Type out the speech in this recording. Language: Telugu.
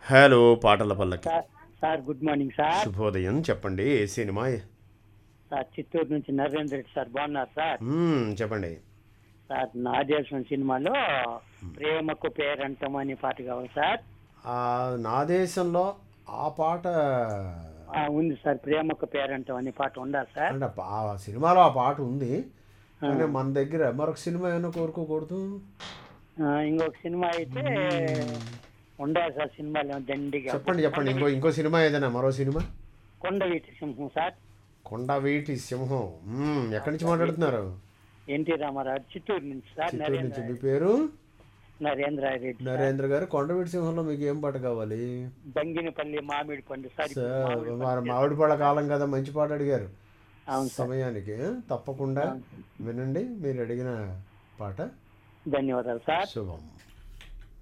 hello Patala Pallaki sir sir good morning sir శుభోదయం చెప్పండి ఏ సినిమా సార్ చిత్తూరు నుంచి నరేంద్ర రెడ్డి సార్ బాగున్నారు సార్ మ్మ్, చెప్పండి సార్ నా దేశం సినిమాలో ప్రేమకు పేరంటం అనే పాట కావాలి సార్ ఆ, నా దేశంలో ఆ పాట ఆ, ఉంది సార్ ప్రేమకు పేరంటం అనే పాట ఉందా సార్ అంటే ఆ సినిమాలో ఆ పాట ఉంది కానీ మన దగ్గర మరొక సినిమా ఏమైనా కోరుకోకూడదు ఆ, ఇంకొక సినిమా అయితే ఉందా సార్ సినిమాలో దండిగా చెప్పండి చెప్పండి ఇంకో ఇంకో సినిమా ఏదైనా మరో సినిమా కొండవీటి సింహం సార్ కొండవీటి సింహం మ్మ్, ఎక్కడి నుంచి మాట్లాడుతున్నారు ఎన్టీ రామారావు చిత్తూరు నుంచి సార్ చిత్తూరు నుంచి నరేంద్ర మీ పేరు నరేంద్ర రెడ్డి నరేంద్ర గారు కొండవీటి సింహంలో మీకు ఏం పాట కావాలి బంగినపల్లి మామిడి పండు సార్ ఇప్పుడు సార్ మామిడి మరి మామిడి పళ్ళ కాలం కదా మంచి పాట అడిగారు అవును సార్ సమయానికి తప్పకుండా వినండి మీరు అడిగిన పాట ధన్యవాదాలు సార్ శుభం